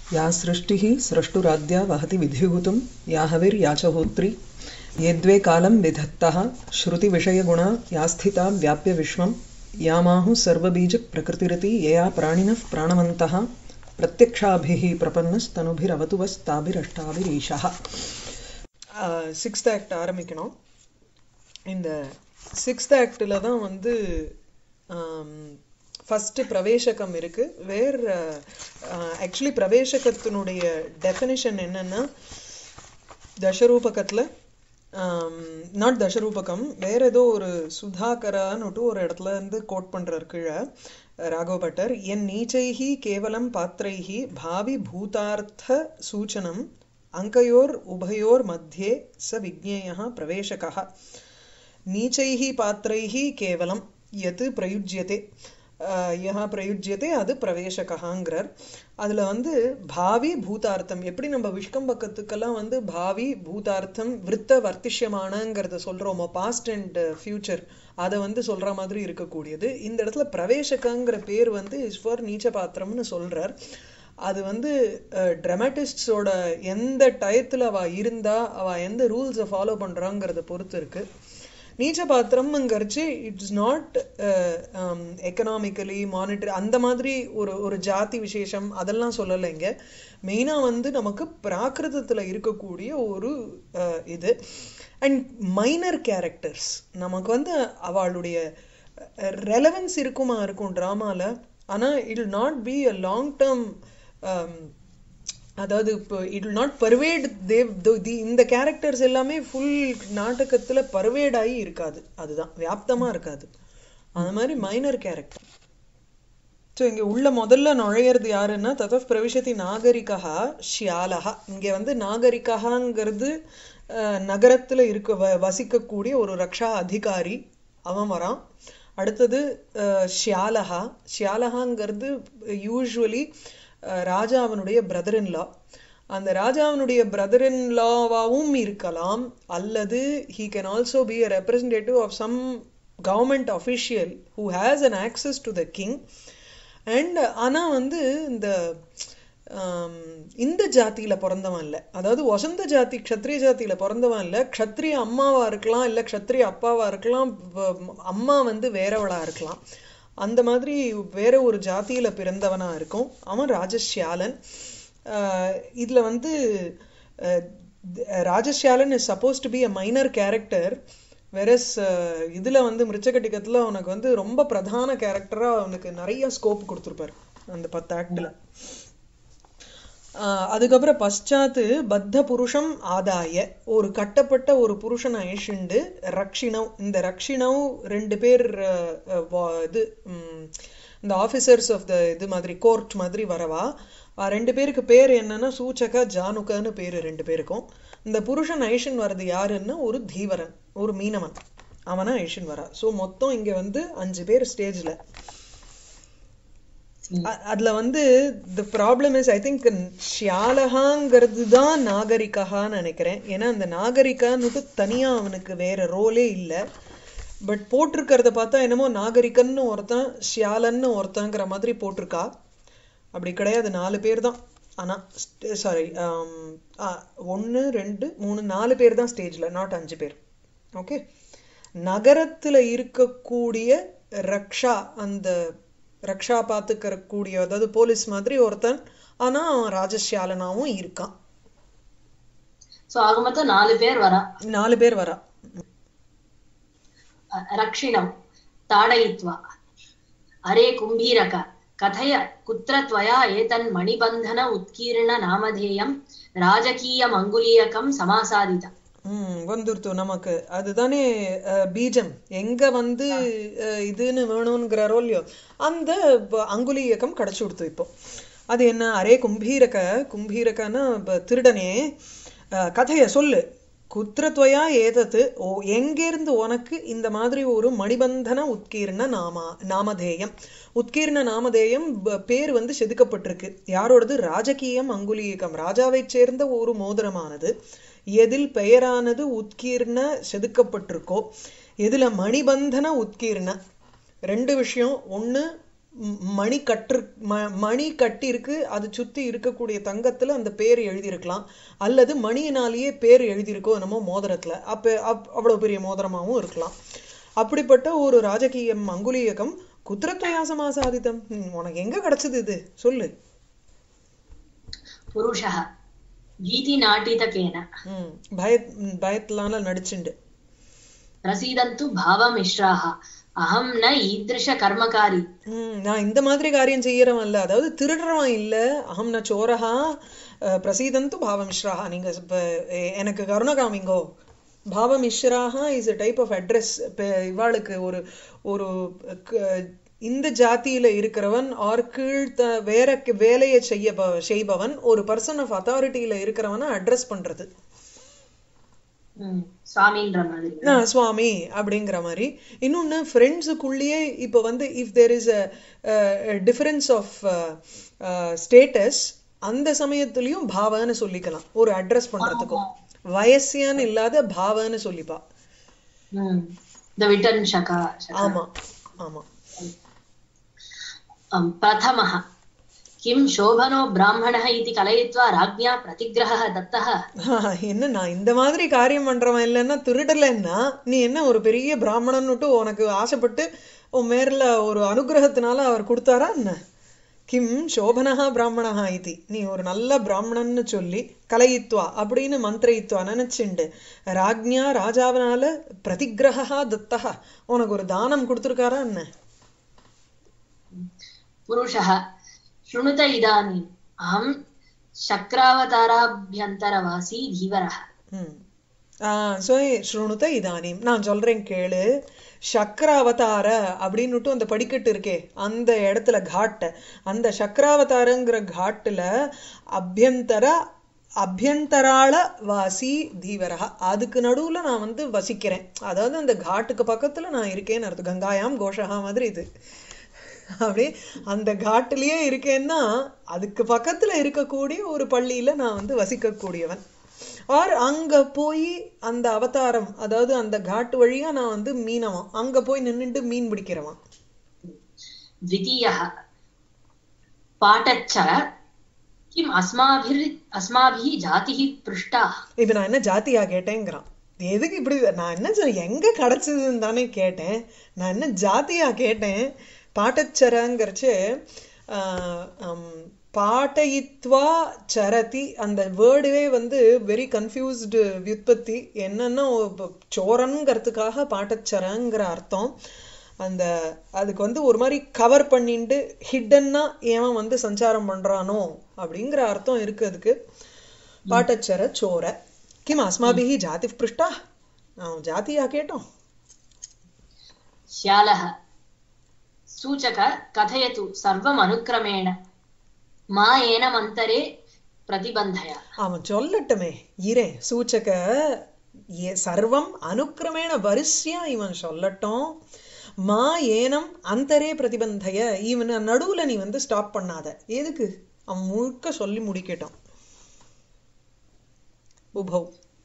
या सृष्टिः स्रष्टुराद्या वहति विधिभूतं या हविर्या च होत्री ये द्वे कालं विधत्तः श्रुतिविषयगुणा या स्थिता व्याप्य विश्वं यामाहुः सर्वबीजप्रकृतिरिति यया प्राणिनः प्राणवन्तः प्रत्यक्षाभिः प्रपन्नस्तनुभिरवतु वस्ताभिरष्टाभिरीशः சிக்ஸ்த் ஆக்ட் ஆரம்பிக்கணும் இந்த சிக்ஸ்த் ஆக்டில் தான் வந்து ஃபஸ்ட்டு பிரவேசகம் இருக்குது வேர் ஆக்சுவலி பிரவேசகத்தினுடைய டெஃபினிஷன் என்னென்னா தசரூபகத்தில் நாட் தசரூபகம் வேற ஏதோ ஒரு சுதாகரான்னுட்டு ஒரு இடத்துல இருந்து கோட் பண்ணுறார் கீழே ராகவ பட்டர் என் நீச்சைஹி கேவலம் பாத்திரைஹி பாவி பூதார்த்த சூச்சனம் அங்கயோர் உபயோர் மத்தியே ச விஜ்ஞேய பிரவேசக நீச்சைः பாத்திரைः கேவலம் எது பிரயுஜ்யதே யா பிரயுஜ்யதே அது பிரவேசகாங்கிறார் அதில் வந்து பாவி பூதார்த்தம் எப்படி நம்ம விஷ்கம்பக்கத்துக்கெல்லாம் வந்து பாவி பூதார்த்தம் விருத்த வர்த்திஷ்யமானங்கிறத சொல்கிறோமோ பாஸ்ட் அண்ட் ஃபியூச்சர் அதை வந்து சொல்கிற மாதிரி இருக்கக்கூடியது இந்த இடத்துல பிரவேசகங்கிற பேர் வந்து இஸ் ஃபார் நீச்ச பாத்திரம்னு சொல்கிறார் அது வந்து ட்ரமாட்டிஸ்டோட எந்த டயத்தில் அவள் இருந்தா அவள் எந்த ரூல்ஸை ஃபாலோ பண்ணுறாங்கிறத பொறுத்து இருக்கு நீச்ச பாத்திரம்ங்கிறச்சு இட்ஸ் நாட் எக்கனாமிக்கலி மானிட்டரி அந்த மாதிரி ஒரு ஒரு ஜாதி விசேஷம் அதெல்லாம் சொல்லலை இங்கே மெயினாக வந்து நமக்கு பிராகிருதத்தில் இருக்கக்கூடிய ஒரு இது அண்ட் மைனர் கேரக்டர்ஸ் நமக்கு வந்து அவளுடைய ரெலவன்ஸ் இருக்குமா இருக்கும் ட்ராமாவில் ஆனால் it will not be a long term அதாவது இப்போ இட் வில் நாட் பர்வேட் தேவ் தி இந்த கேரக்டர்ஸ் எல்லாமே ஃபுல் நாடகத்தில் பர்வேட் ஆகி இருக்காது அதுதான் வியாப்தமாக இருக்காது அந்த மாதிரி மைனர் கேரக்டர் ஸோ இங்கே உள்ள முதல்ல நுழையிறது யாருன்னா தத பிரவிஷதி நாகரிகா ஷியாலகா இங்கே வந்து நாகரிகாங்கிறது நகரத்தில் இருக்க வ வசிக்கக்கூடிய ஒரு ரக்ஷா அதிகாரி அவன் வரான் அடுத்தது ஷியாலஹா ஷியாலஹாங்கிறது யூஸ்வலி ராஜாவனுடைய பிரதர் இன் லா அந்த ராஜாவனுடைய பிரதர் இன் லாவாகவும் இருக்கலாம் அல்லது he can also be a representative of some government official who has an access to the king and ஆனால் வந்து இந்த இந்த ஜாத்தியில் பிறந்தவன் இல்லை அதாவது வசந்த ஜாதி க்ஷத்ரிய ஜாத்தியில் பிறந்தவன் இல்லை க்ஷத்ரிய அம்மாவாக இருக்கலாம் இல்லை க்ஷத்ரிய அப்பாவாக இருக்கலாம் அம்மா வந்து வேறவளாக இருக்கலாம் அந்த மாதிரி வேற ஒரு ஜாத்தியில் பிறந்தவனாக இருக்கும் அவன் ராஜஷ்யாலன் இதில் வந்து ராஜஷ்யாலன் is supposed to be a minor character versus இதில் வந்து மிருச்சகட்டிக்கத்தில் அவனுக்கு வந்து ரொம்ப பிரதான கேரக்டராக அவனுக்கு நிறைய ஸ்கோப் கொடுத்துருப்பார் அந்த பத்து ஆக்டில் அதுக்கப்புறம் பశ్చాத்து பத்த புருஷம் ஆதாய ஒரு கட்டப்பட்ட ஒரு புருஷனை அழிச்சுண்டு ரக்ஷினவ் இந்த ரக்ஷினவ் ரெண்டு பேர் இது இந்த ஆஃபீஸர்ஸ் ஆஃப் த இது மாதிரி கோர்ட் மாதிரி வரவா ரெண்டு பேருக்கு பேர் என்னன்னா சூச்சக ஜானுகன்னு பேர் ரெண்டு பேருக்கும் இந்த புருஷன் ஐஷன் வர்றது யாருன்னா ஒரு தீவரன் ஒரு மீனவன் அவனா ஐஷன் வரா ஸோ மொத்தம் இங்க வந்து அஞ்சு பேர் ஸ்டேஜ்ல அதுல வந்து the problem is I think ஷியாலகாங்கிறது தான் நாகரிகான்னு நினைக்கிறேன் ஏன்னா அந்த நாகரிகான்னு தனியா அவனுக்கு வேற ரோலே இல்லை பட் போட்டிருக்கிறத பார்த்தா என்னமோ நாகரிகன்னு ஒருத்தன் ஷியாலன்னு ஒருத்தங்கிற மாதிரி போட்டிருக்கா அப்படி கிடையாது நாலு பேர் தான் ஆனால் சாரி ஒன்று ரெண்டு மூணு நாலு பேர் தான் ஸ்டேஜில் நாட் அஞ்சு பேர் ஓகே நகரத்தில் இருக்கக்கூடிய ரக்ஷா அந்த ரக்ஷா பார்த்துக்கிற கூடிய அதாவது போலீஸ் மாதிரி ஒருத்தன் ஆனா அவன் ராஜஷ்யாலனாவும் இருக்கான் சோ ஆக மொத்தம் நாலு பேர் வரா நாலு பேர் வரா ரக்ஷிணம் தாடயித்வா அரே கும்பீரக கதய குத்திர त्वया ஏதன் மணிபந்தன உத்கீர்ண நாமதேயம் ராஜகீயம் அங்குலீயகம் சமாசாதிதம் ம் வந்துருத்து நமக்கு அதுதானே பீஜம் எங்க வந்து இதுன்னு வேணுங்கிறாரோ இல்லையோ அந்த அங்குலி இயக்கம் கிடைச்சி கொடுத்து இப்போ அது என்ன அரே கும்பீரக கும்பீரகன்னா திருடனே கதைய சொல்லு குத்திரத்வயா ஏதத்து ஓ எங்கேருந்து உனக்கு இந்த மாதிரி ஒரு மணிபந்தன உத்கீர்ண நாமா நாமதேயம் உத்கீர்ண நாமதேயம் பேர் வந்து செதுக்கப்பட்டிருக்கு யாரோடது ராஜகீயம் அங்குலீயகம் ராஜாவை சேர்ந்த ஒரு மோதிரமானது எதில் பெயரானது உத்கீர்ண செதுக்கப்பட்டிருக்கோ எதுல மணிபந்தன உத்கீர்ண ரெண்டு விஷயம் ஒன்று ம், மணி கட்டு ம- மணி கட்டி இருக்கு அது சுத்தி இருக்கக்கூடிய தங்கத்துல அந்த பேர் எழுதியிருக்கலாம் அல்லது மணியினாலேயே பேர் எழுதியிருக்கோ என்னமோ மோதிரத்துல அப்ப அப்- அவ்வளவு பெரிய மோதிரமாவும் இருக்கலாம் அப்படிப்பட்ட ஒரு ராஜகீயம் அங்குலீயகம் குத்திரத்வயா சமாசாதித்தம் ம், உனக்கு எங்க கிடைச்சது இது சொல்லு पुरुषः भीतिनाटितकेन ம் பய ம், பயத்தினால நடிச்சுண்டு प्रसीदन्तु भावमिश्राः अहं न ईदृशकर्मकारी ம், நான் இந்த மாதிரி காரியம் செய்யறவன் இல்ல அதாவது திருடுறவன் இல்ல அகம் ந சோரஹா அஹ், பிரசீதந்து பாவமிஸ்ராஹா நீங்க இப்ப எ- எனக்கு கருணை காமிங்கோ பாவமிஸ்ராஹா is a type of address இவாளுக்கு ஒரு ஒரு க- இந்த ஜாதியில இருக்கிறவன் ஆர் கீழ் த வேற க- வேலையை செய்ய செய்பவன் ஒரு பர்சன் ஆஃப் அத்தாரிட்டியில இருக்கிறவனை அட்ரஸ் பண்றது ம், சுவாமின்ற மாதிரி நான் சுவாமி அப்படிங்கிற மாதிரி இன்னொன்னு ஃப்ரெண்ட்ஸுக்குள்ளேயே இப்போ வந்து if there is a difference of status அந்த சமயத்துலயும் பாவன்னு சொல்லிக்கலாம் ஒரு அட்ரஸ் பண்றதுக்கும் வயசியான்னு இல்லாத பாவன்னு சொல்லிப்பா ம், இந்த விட்டன் शका शका। ஆமா ஆமா अं, प्रथमः किं शोभनो ब्राह्मणः इति कलयित्वा राज्ञा प्रतिग्रहः दत्तः ஆஹ், என்ன நான் இந்த மாதிரி காரியம் பண்றவன் இல்லைன்னா திருடலைன்னா நீ என்ன ஒரு பெரிய பிராமணன்னுட்டு உனக்கு ஆசைப்பட்டு உன் மேர்ல ஒரு அனுகிரகத்தினால அவர் கொடுத்தாரா என்ன கிம் சோபனஹா பிராமணஹா இது நீ ஒரு நல்ல பிராமணன்னு சொல்லி கலையித்வா அப்படின்னு மந்திரயித்வா நினைச்சுண்டு ராஜ்ஞா ராஜாவினால பிரதிகிரகா தத்தஹா உனக்கு ஒரு தானம் கொடுத்துருக்காரா என்ன पुरुषः शृणुत इदानीम् अहं शक्रावताराभ्यन्तरवासी धीवरः ம் ஸோ ஸ்ருணுத இதானீம் நான் சொல்றேன் கேளு சக்கர அவதார அப்படின்னுட்டு அந்த படிக்கட்டு இருக்கே அந்த இடத்துல காட்டு அந்த சக்கராவதாரங்கிற காட்டுல அபியந்தர அபியந்தராள வாசி தீவரஹா அதுக்கு நடுவுல நான் வந்து வசிக்கிறேன் அதாவது அந்த காட்டுக்கு பக்கத்துல நான் இருக்கேன்னு அர்த்தம் கங்காயாம் கோஷகா மாதிரி இது அப்படி அந்த காட்டுலயே இருக்கேன்னா அதுக்கு பக்கத்துல இருக்கக்கூடிய ஒரு பள்ளியில நான் வந்து வசிக்கக்கூடியவன் ஆர் அங்க போய் அந்த அவதாரம் அதாவது அந்த காட்டு வழியா நான் வந்து மீனவன் அங்க போய் நின்னுட்டு மீன் பிடிக்கிறவன் द्वितीयः पाठच्चर किम् अस्माभिर् अस्माभिः जातिः पृष्टा இப்ப நான் என்ன ஜாதியா கேட்டேங்கிறான் எதுக்கு இப்படி நான் என்ன சொன்னேன் எங்க கிடைச்சதுன்னு தானே கேட்டேன் நான் என்ன ஜாதியா கேட்டேன் பாட்டச்சரங்கிறச்சு பாட்டயித்வா சரதி அந்த வேர்டுவே வந்து வெரி கன்ஃபியூஸ்டு வியுற்பத்தி என்னன்னா இப்ப சோரன்ங்கிறதுக்காக பாட்டச்சரங்கிற அர்த்தம் அந்த அதுக்கு வந்து ஒரு மாதிரி கவர் பண்ணிட்டு ஹிட்டன்னா ஏன் வந்து சஞ்சாரம் பண்றானோ அப்படிங்கிற அர்த்தம் இருக்கு அதுக்கு பாட்டச்சர சோர கிம் அஸ்மாபிஹி ஜாதி பிருஷ்டா நான் ஜாதியா கேட்டோம் श्यालः सूचक कथयतु सर्वम् अनुक्रमेण मा एनमन्तरे प्रतिबन्धय அவன் சொல்லட்டுமே இரே சூச்சக ஏ- சர்வம் அனுக்கிரமேண வரிசையா இவன் சொல்லட்டும் மா ஏனம் அந்தரே பிரதிபந்தய இவன் நடுவுல நீ வந்து ஸ்டாப் பண்ணாத எதுக்கு அவன் முழுக்க சொல்லி முடிக்கட்டும் உபௌ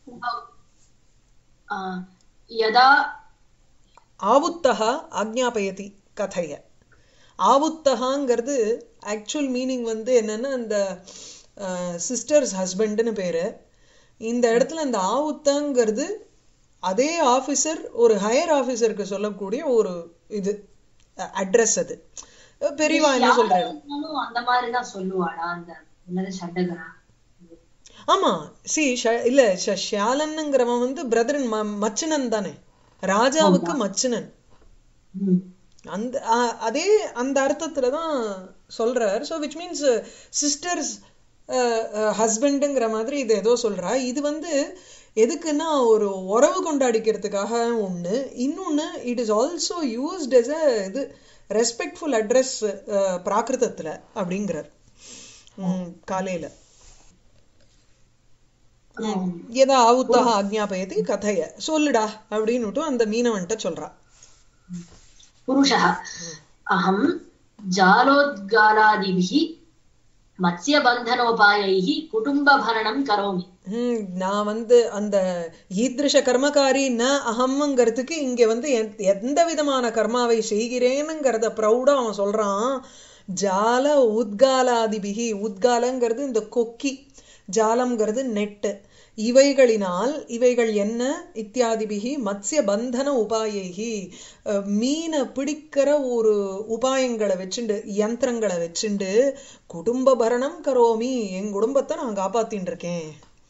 आ, यदा ஆவுத்தகா ஆக்ஞாபயதி கதைய ஆவுத்தகாங்கிறது ஆக்சுவல் மீனிங் வந்து என்னன்னா அந்த சிஸ்டர்ஸ் ஹஸ்பண்ட்னு பேரு இந்த இடத்துல அந்த ஆவுத்தங்கிறது அதே ஆபீசர் ஒரு ஹையர் ஆபீசருக்கு சொல்லக்கூடிய ஒரு இது அட்ரஸ் அது பெரியவா என்ன சொல்றாரு யாருனாலும் அந்த மாதிரிதான் சொல்லுவாளா அந்த என்னது சண்டகரா ஆமா சி இல்ல ஷ- ஷியாலன்னுங்கிறவன் வந்து பிரதரன் மச்சினன் தானே ராஜாவுக்கு மச்சினன் ம். அந்த அ- அதே அந்த அர்த்தத்துல தான் சொல்றார் ஸோ விச் மீன்ஸ் சிஸ்டர்ஸ் ஹஸ்பண்டுங்கிற மாதிரி இது ஏதோ சொல்றா இது வந்து எதுக்குன்னா ஒரு உறவு கொண்டாடிக்கிறதுக்காக ஒண்ணு இன்னொன்னு it is also used as a இது ரெஸ்பெக்ட்ஃபுல் அட்ரஸ் பிராகிருதத்துல அப்படிங்கிறார் ம், காலையில எதா ஆவுத்தா ஆக்ஞாபயதி கதைய சொல்லுடா அப்படின்னுட்டு அந்த மீனவன்ட்ட சொல்றா पुरुषः अहं जालोद्गारादिभिः मत्स्यबन्धनोपायैः कुटुम्बभरणं करोमि ஹம், நான் வந்து அந்த ஈத்ருஷ கர்மகாரி ந அகம்ங்கிறதுக்கு இங்க வந்து எந்த- எந்த விதமான கர்மாவை செய்கிறேனுங்கிறத ப்ரௌடா அவன் சொல்றான் ஜால உத்காலாதிபிகி உத்காலங்கிறது இந்த கொக்கி ஜாலம்ங்கிறது நெட்டு இவைகளினால் இவைகள் என்ன இத்தியாதிபிகி மத்ஸ்ய பந்தன உபாயைகி அஹ், மீனை பிடிக்கிற ஒரு உபாயங்களை வச்சுண்டு யந்திரங்களை வச்சுண்டு குடும்ப பரணம் கரோமி என் குடும்பத்தை நான் காப்பாத்தின்னு இருக்கேன்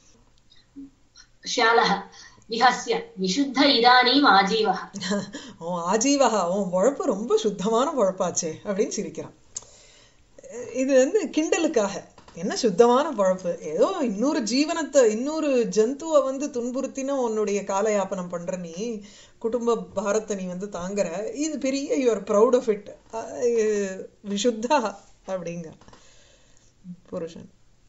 श्यालः विहस्य विशुद्ध इदानीम् आजीवः அவன் ஆஜீவகா அவன் பொழப்பு ரொம்ப சுத்தமான பொழப்பாச்சே அப்படின்னு சிரிக்கிறான் இது வந்து கிண்டலுக்காக என்ன சுத்தமான பொழப்பு ஏதோ இன்னொரு ஜீவனத்தை இன்னொரு ஜந்துவை வந்து துன்புறுத்தினா உன்னுடைய காலயாபனம் பண்ற நீ குடும்ப பாரத்தை நீ வந்து தாங்குற இது பெரிய யுவர் ப்ரௌட் ஆஃப் இட் விஷுத்தா அப்படிங்க புருஷன்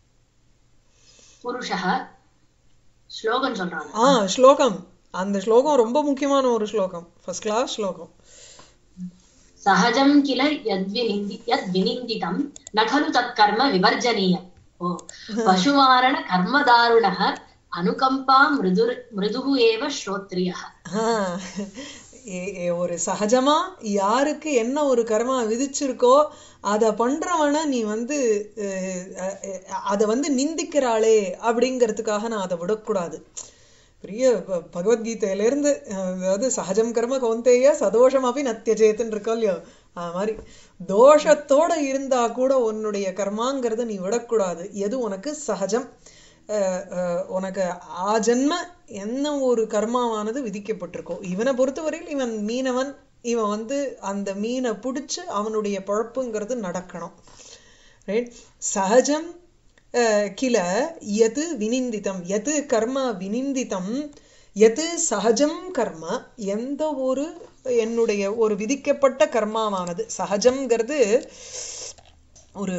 पुरुषः श्लोकं சொல்றாங்க ஆ ஸ்லோகம் அந்த ஸ்லோகம் ரொம்ப முக்கியமான ஒரு ஸ்லோகம் ஃபர்ஸ்ட் கிளாஸ் ஸ்லோகம் सहजं किल यद्विनिन्दि यद्विनिन्दितं न खलु तत्कर्म विवर्जनीयम् ओ पशुमारण कर्मदारुणः अनुकम्पा मृदुर् मृदुः एव श्रोत्रियः ஆ, ஏ- ஏ- ஒரு சகஜமா யாருக்கு என்ன ஒரு கர்மா விதிச்சிருக்கோ அத பண்றவன நீ வந்து அத வந்து நிந்திக்கிறாளே அப்படிங்கிறதுக்காக நான் அதை விடக்கூடாது பெரிய ப- பகவத்கீதையில இருந்து அஹ், அதாவது சகஜம் கர்ம கௌந்தேய சதோஷம் அப்படி நத்தியஜேத்துன்னு இருக்கோ இல்லையோ அது மாதிரி தோஷத்தோட இருந்தா கூட உன்னுடைய கர்மாங்கிறத நீ விடக்கூடாது எது உனக்கு சகஜம் அஹ், அஹ், உனக்கு ஆஜன்ம என்ன ஒரு கர்மாவானது விதிக்கப்பட்டிருக்கோ இவனை பொறுத்தவரையில் இவன் மீனவன் இவன் வந்து அந்த மீனை பிடிச்சு அவனுடைய பழப்புங்கிறது நடக்கணும் ரைட் சகஜம் அஹ், கில எது வினிந்திதம் எது கர்ம வினிந்திதம் எது சகஜம் கர்ம எந்த ஒரு என்னுடைய ஒரு விதிக்கப்பட்ட கர்மாவானது சகஜம்ங்கிறது ஒரு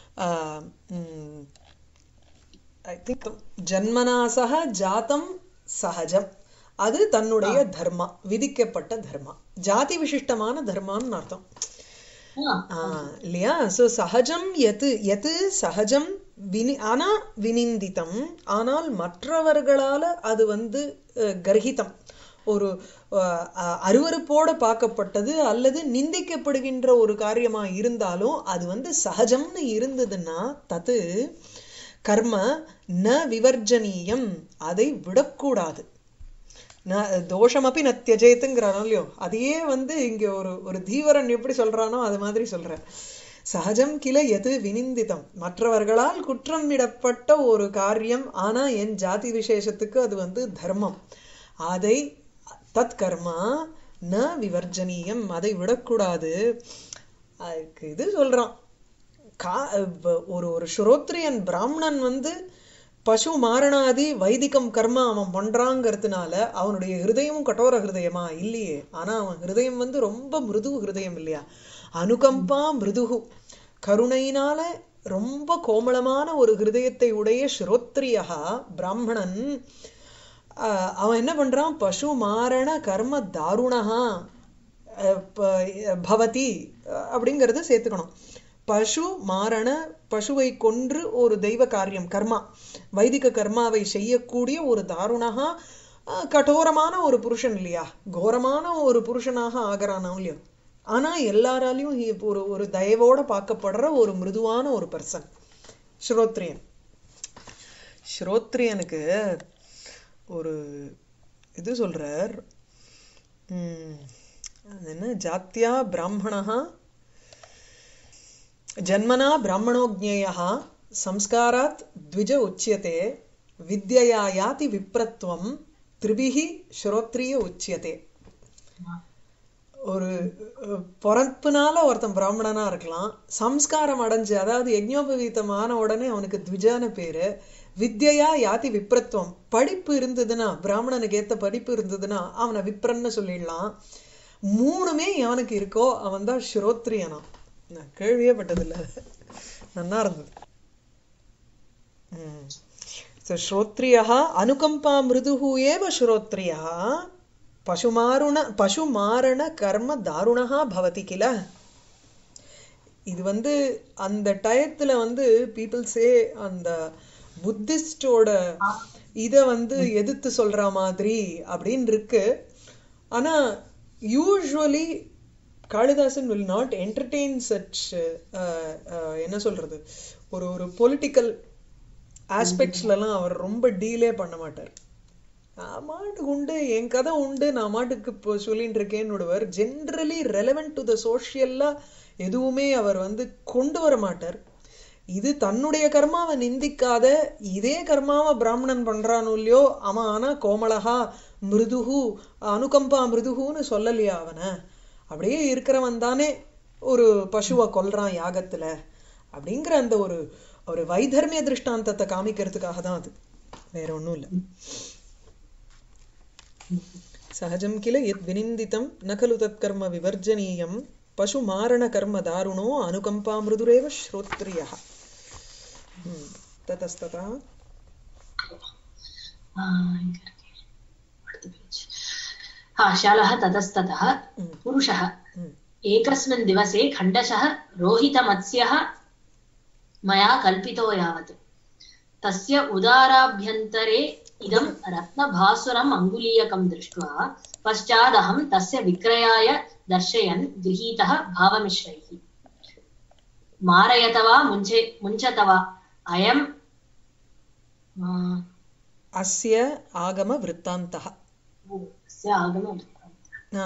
ஐ திங்க் ஜன்மனா சக ஜாத்தம் சகஜம் அது தன்னுடைய தர்மா விதிக்கப்பட்ட தர்மா ஜாதி விசிஷ்டமான தர்மான்னு அர்த்தம் ஆ, ஆ, இல்லையா சோ சகஜம் எது எது சகஜம் வினி ஆனா வினிந்திதம் ஆனால் மற்றவர்களால அது வந்து அஹ், கர்ஹிதம் ஒரு அஹ், அஹ், அருவருப்போட பார்க்கப்பட்டது அல்லது நிந்திக்கப்படுகின்ற ஒரு காரியமா இருந்தாலும் அது வந்து சகஜம்னு இருந்ததுன்னா தது கர்ம ந விவர்ஜனீயம் அதை விடக்கூடாது ந தோஷமப்பி ந தியஜேத்துங்கிறானோ இல்லையோ அதையே வந்து இங்க ஒரு ஒரு தீவரன் எப்படி சொல்றானோ அது மாதிரி சொல்றார் சகஜம் கில எது வினிந்திதம் மற்றவர்களால் குற்றம் இடப்பட்ட ஒரு காரியம் ஆனா என் ஜாதி விசேஷத்துக்கு அது வந்து தர்மம் அதை தத் கர்மா ந விவர்ஜனீயம் அதை விடக்கூடாது அதுக்கு இது சொல்றான் கா வ- ஒரு ஒரு ஸ்ரோத்ரியன் பிராமணன் வந்து பசு மாரணாதி வைதிகம் கர்மா அவன் பண்றாங்கிறதுனால அவனுடைய ஹிருதயமும் கடோர ஹிருதயமா இல்லையே ஆனா அவன் ஹிருதயம் வந்து ரொம்ப மிருது ஹிருதயம் இல்லையா அனுகம்பா மிருதுகு கருணையினால ரொம்ப கோமளமான ஒரு ஹிருதயத்தை உடைய ஸ்ரோத்ரியகா பிராமணன் ஆஹ் அவன் என்ன பண்றான் பசு மாரண கர்ம தாருணஹா அஹ் ப- பவதி அஹ் அப்படிங்கறத சேர்த்துக்கணும் பசு மாரண பசுவை கொன்று ஒரு தெய்வ காரியம் கர்மா வைதிக கர்மாவை செய்யக்கூடிய ஒரு தாருணகா அஹ் கடோரமான ஒரு புருஷன் இல்லையா கோரமான ஒரு புருஷனாக ஆகிறானோ இல்லையோ ஆனா எல்லாராலையும் he- ஒரு ஒரு தயவோட பார்க்கப்படுற ஒரு மிருதுவான ஒரு பர்சன் ஸ்ரோத்ரியன் ஸ்ரோத்ரியனுக்கு ஒரு இது சொல்றார் உம், அது என்ன ஜாத்தியா பிராமணா ஜன்மனா பிராமணோ ஜ்ஞேயः சம்ஸ்காராத் த்விஜ உச்சியதே வித்யயா யாதி விப்ரத்வம் திரிபிஹி ஸ்ரோத்ரிய உச்சியதே ஒரு அஹ், பிறப்புனால ஒருத்தன் பிராமணனா இருக்கலாம் சம்ஸ்காரம் அடைஞ்சு அதாவது யஜ்ஞோபவீதமான உடனே அவனுக்கு த்விஜான பேரு வித்யா யாதி விப்ரத்துவம் படிப்பு இருந்ததுன்னா பிராமணனுக்கு ஏத்த படிப்பு இருந்ததுன்னா அவனை விப்ரன்னு சொல்லிடலாம் மூணுமே எவனுக்கு இருக்கோ அவன் தான் ஸ்ரோத்ரியனா நான் கேள்வியே பட்டதில்ல நன்னா இருந்தது ம். So, श्रोत्रियः अनुकम्पा मृदुः एव श्रोत्रियः पशुमारुण पशुमारणकर्म दारुणः भवति किल இது வந்து அந்த டயத்துல வந்து பீப்புள் சே அந்த புத்திஸ்டோட இத வந்து எதிர்த்து சொல்ற மாதிரி அப்படின்னு இருக்கு ஆனா usually Kalidasan will not entertain such என்ன சொல்றது ஒரு ஒரு பொலிட்டிக்கல் ஆஸ்பெக்ட்ஸ்லலாம் அவர் ரொம்ப டீலே பண்ண மாட்டார் நான் மாட்டுக்கு உண்டு என் கதை உண்டு நான் மாட்டுக்கு இப்போ சொல்லிட்டு இருக்கேன்னு விடுவார் ஜென்ரலி ரெலவெண்ட் டு த சோஷியல்லா எதுவுமே அவர் வந்து கொண்டு வர மாட்டார் இது தன்னுடைய கர்மாவை நிந்திக்காத இதே கர்மாவை பிராமணன் பண்றானோ இல்லையோ அவன் ஆனா கோமளகா மிருதுகு அனுகம்பா மிருதுகுன்னு சொல்லலையா அவனை அப்படியே இருக்கிறவன் தானே ஒரு பசுவை கொல்றான் யாகத்துல அப்படிங்கிற அந்த ஒரு ஒரு வைதர்மிய திருஷ்டாந்தத்தை காமிக்கிறதுக்காக தான் அது வேற ஒண்ணும் இல்லை सहजं किल यद् विनिन्दितं न खलु तत्कर्म विवर्जनीयं पशुमारणकर्म दारुणो अनुकम्पामृदुरेव श्रोत्रियः हम्म, ततस्ततः ஆ, இங்க இருக்கு. அடுத்த page. ஆ, शालः ततस्ततः हम्म, पुरुषः हम्म, एकस्मिन् दिवसे खण्डशः रोहितमत्स्यः मया कल्पितो यावत् तस्य उदाराभ्यन्तरे इदं रत्नभासुरम् अङ्गुलीयकं दृष्ट्वा पश्चादहं तस्य विक्रयाय दर्शयन् गृहीतः भावमिश्रैः मारयत वा मुञ्चे मुञ्चत वा अयम् आ, अस्य आगमवृत्तान्तः ओ, अस्य आगमम् ஆ.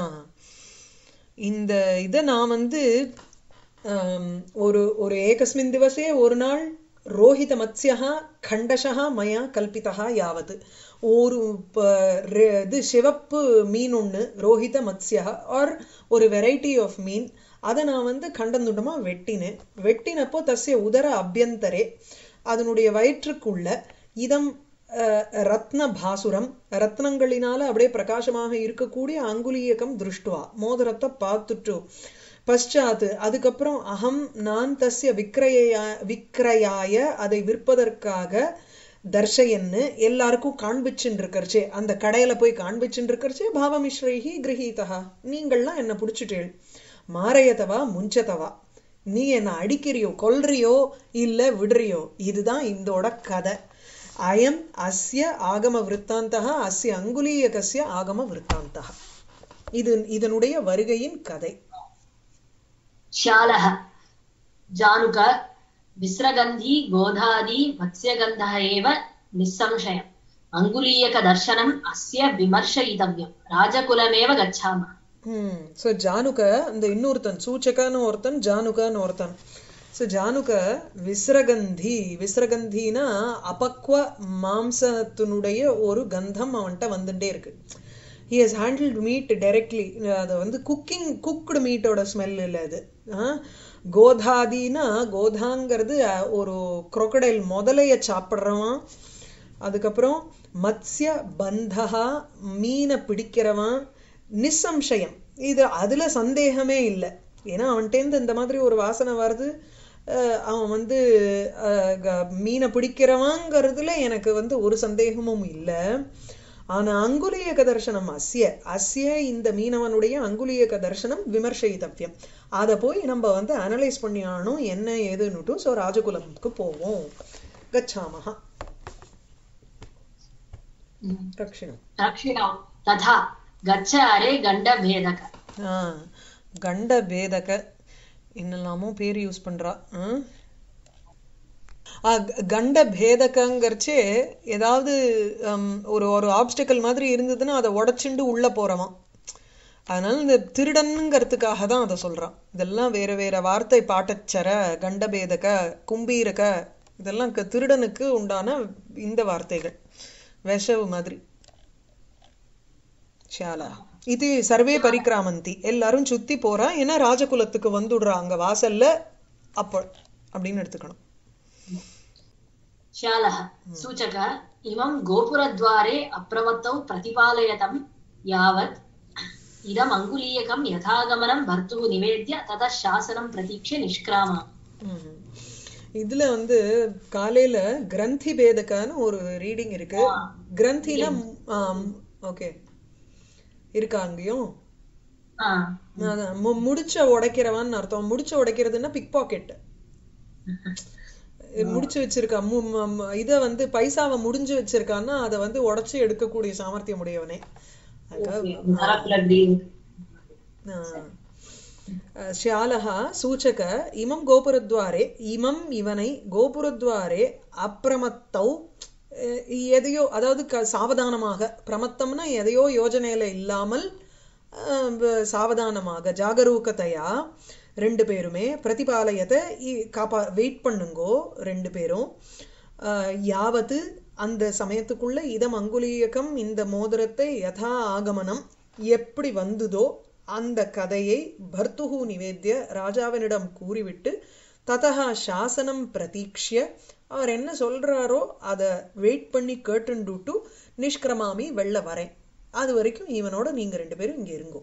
இந்த இதை நான் வந்து ஆம், ஒரு ஒரு ஏகஸ்மின் திவசே ஒரு நாள் ரோஹித மத்ஸ்யா கண்டஷா மயா கல்பிதா யாவது ஒரு ப- ரெ- இது சிவப்பு மீன் ஒண்ணு ரோஹித மத்ஸ்யா ஆர் ஒரு வெரைட்டி ஆஃப் மீன் அதை நான் வந்து கண்டந்துண்டமா வெட்டினேன் வெட்டினப்போ தஸ்ய உதர அபியந்தரே அதனுடைய வயிற்றுக்குள்ள இதம் அஹ், ரத்ன பாசுரம் ரத்னங்களினால அப்படியே பிரகாசமாக இருக்கக்கூடிய அங்குலியகம் திருஷ்டுவா மோதிரத்தை பார்த்துட்டு பశ్చాத் அதுக்கப்புறம் அகம் நான் தஸ்ய விக்ரயா விக்ரயாய அதை விற்பதற்காக தர்ஷயன்னு எல்லாருக்கும் காண்பிச்சுன்னு இருக்கறச்சே அந்த கடையில போய் காண்பிச்சுன்னு இருக்கறச்சே பாவமிஸ்ரைஹி கிரகீதா நீங்கள்லாம் என்ன பிடிச்சிட்டேள் மாரையதவா முஞ்சதவா நீ என்ன அடிக்கிறியோ கொல்றியோ இல்ல விடுறியோ இதுதான் இந்தோட கதை அயம் அஸ்ய ஆகம விற்த்தாந்தக அஸ்ய அங்குலீயகஸ்ய ஆகம விற்த்தாந்தக இது இதனுடைய வருகையின் கதை श्यालः जानुक विस्रगन्धी गोधादी मत्स्यगन्धः एव निःसंशयम् अङ्गुलीयकदर्शनम् अस्य विमर्शयितव्यम् राजकुलमेव गच्छामः ம் ஸோ ஜானுக இந்த இன்னொருத்தன் சூச்சகன்னு ஒருத்தன் ஜானுகன்னு ஒருத்தன் ஸோ ஜானுக விஸ்ரகந்தி விஸ்ரகந்தினா அபக்வ மாம்சத்தினுடைய ஒரு கந்தம் அவன்கிட்ட வந்துட்டே இருக்கு he has handled meat directly அது வந்து குக்கிங் குக்டு மீட்டோட ஸ்மெல் இல்லை அது ஆ? கோதாதினா கோதாங்கிறது அஹ், ஒரு crocodile முதலைய சாப்பிட்றவன் அதுக்கப்புறம் மத்ஸ்ய பந்தகா மீனை பிடிக்கிறவன் நிசம்சயம் இது அதுல சந்தேகமே இல்லை ஏன்னா அவன்கிட்டேருந்து இந்த மாதிரி ஒரு வாசனை வருது அஹ் அவன் வந்து அஹ், க- மீனை பிடிக்கிறவங்கிறதுல எனக்கு வந்து ஒரு சந்தேகமும் இல்லை ஆனா அங்குலியக தர்சனம் அஸ்ய அஸ்ய இந்த மீனவனுடைய அங்குலியக தர்சனம் விமர்சயித்தவ்யம் அதை போய் நம்ம வந்து அனலைஸ் பண்ணி ஆகணும் என்ன ஏதுன்னுட்டும் ஸோ ராஜகுலத்துக்கு போவோம் கச்சாமஹா ரக்ஷிணம் दक्षिणौ तथा गच्छ अरे गण्डभेदक ஆ கண்ட பேதக என்னெல்லாமோ பேர் யூஸ் பண்றா ஆ? ஆ, க- கண்ட பேதகங்கிறச்சே ஏதாவது ஹம், ஒரு ஒரு ஆப்ஸ்டிக்கல் மாதிரி இருந்ததுன்னா அதை உடைச்சுண்டு உள்ள போறவான் அதனால இந்த திருடனுங்கிறதுக்காக தான் அதை சொல்றான் இதெல்லாம் வேற வேற வார்த்தை பாட்டச்சர கண்டபேதக கும்பீரக இதெல்லாம் க- திருடனுக்கு உண்டான இந்த வார்த்தைகள் விஷவு மாதிரி ஷாலா இது சர்வே பரிக்கிராமந்தி எல்லாரும் சுத்தி போறா ஏன்னா ராஜகுலத்துக்கு வந்துடுறா அங்க வாசல்ல அப்போ அப்படின்னு எடுத்துக்கணும் श्यालः सूचक इमं गोपुरद्वारे अप्रमत्तौ प्रतिपालयतं यावत् इदम् अङ्गुलीयकं यथागमनं भर्तुः निवेद्य ततः शासनं प्रतीक्ष्य निष्क्रामः ம்ஹும். இதுல வந்து காலையில கிரந்தி பேதக்கான்னு ஒரு ரீடிங் இருக்கு ஆ. கிரந்தினா ஓகே இருக்கா அங்கேயும் ஆ அதான் மு- முடிச்ச உடைக்கிறவன் அர்த்தம் முடிச்ச உடைக்கிறதுன்னா பிக் பாக்கெட் முடிச்சு வச்சிருக்கா மு- ம- ம- இத வந்து பைசாவை முடிஞ்சு வச்சிருக்கான்னா அதை வந்து உடைச்சு எடுக்கக்கூடிய சாமர்த்தியம் உடையவனே அதுக்காக ஓகே தரப்புல இப்படி ஷியாலः சூச்சக இமம் கோபுரத்வாரே இமம் இவனை கோபுரத்வாரே அப்பிரமத்தௌ அஹ், எதையோ அதாவது க சாவதானமாக பிரமத்தம்னா எதையோ யோஜனையில இல்லாமல் அஹ், வ- சாவதானமாக ஜாகரூகத்தையா ரெண்டு பேருமே பிரதிபாலயத்தை இ- காப்பா வெயிட் பண்ணுங்கோ ரெண்டு பேரும் அஹ், யாவத்து அந்த சமயத்துக்குள்ள இதம் அங்குலீயகம் இந்த மோதிரத்தை யதா ஆகமனம் எப்படி வந்ததோ அந்த கதையை பர்த்துகு நிவேத்திய ராஜாவினிடம் கூறிவிட்டு ததா சாசனம் பிரதீக்ஷ்ய அவர் என்ன சொல்றாரோ அதை வெயிட் பண்ணி கேட்டுண்டுட்டு நிஷ்கிரமாமி வெள்ள வரேன் அது வரைக்கும் இவனோட நீங்க ரெண்டு பேரும் இங்க இருங்கோ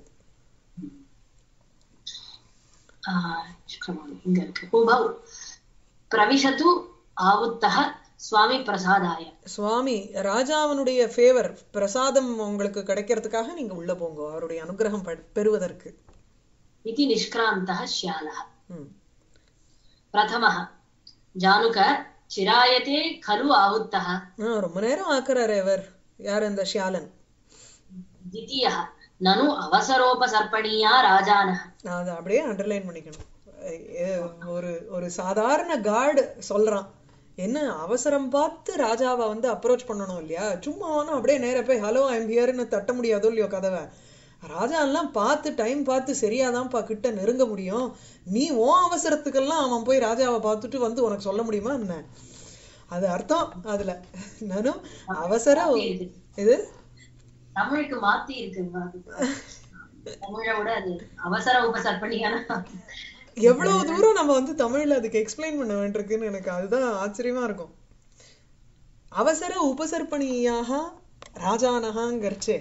ஆ, நிஷ்கிரமாமி இங்க இருக்கு உபௌ பிரவிஷது ஆவுத்தः சுவாமி பிரசாதாய சுவாமி ராஜாவினுடைய ஃபேவர் பிரசாதம் உங்களுக்கு கிடைக்கிறதுக்காக நீங்க உள்ள போங்க அவருடைய அனுகிரகம் பெ- பெறுவதற்கு इति निष्क्रान्तः श्यालः ம். प्रथमः जानुक चिरायते खलु आहुत्तः ஆ, ரொம்ப நேரம் ஆக்குறாரு அவர் யார் இந்த ஷியாலன் द्वितीयः ननु अवसरोपसर्पणीया राजानः நான் அதை அப்படியே அண்டர்லைன் பண்ணிக்கணும் எ- ஒரு ஒரு சாதாரண கார்டு சொல்றான் என்ன அவசரம் பார்த்து ராஜாவை வந்து அப்ரோச் பண்ணணும் இல்லையா சும்மா வேணும் அப்படியே நேரா போய் ஹலோ ஐம் ஹியர்னு தட்ட முடியாதோ இல்லையோ கதவை ராஜா எல்லாம் பார்த்து டைம் பார்த்து சரியாதான்ப்பா கிட்ட நெருங்க முடியும் நீ உன் அவசரத்துக்கெல்லாம் அவன் போய் ராஜாவை பார்த்துட்டு வந்து உனக்கு சொல்ல முடியுமா என்ன அது அர்த்தம் அதுல நானும் அவசர இது தமிழுக்கு மாத்தி இருக்குங்க அது. தமிழை விட அது அவசர உபசர்ப்பணியான எவ்வளவு தூரம் நம்ம வந்து தமிழ்ல அதுக்கு எக்ஸ்பிளைன் பண்ண வேண்டியிருக்குன்னு எனக்கு அதுதான் ஆச்சரியமா இருக்கும் அவசர உபசர்ப்பணியாக ராஜானகாங்கிறச்சே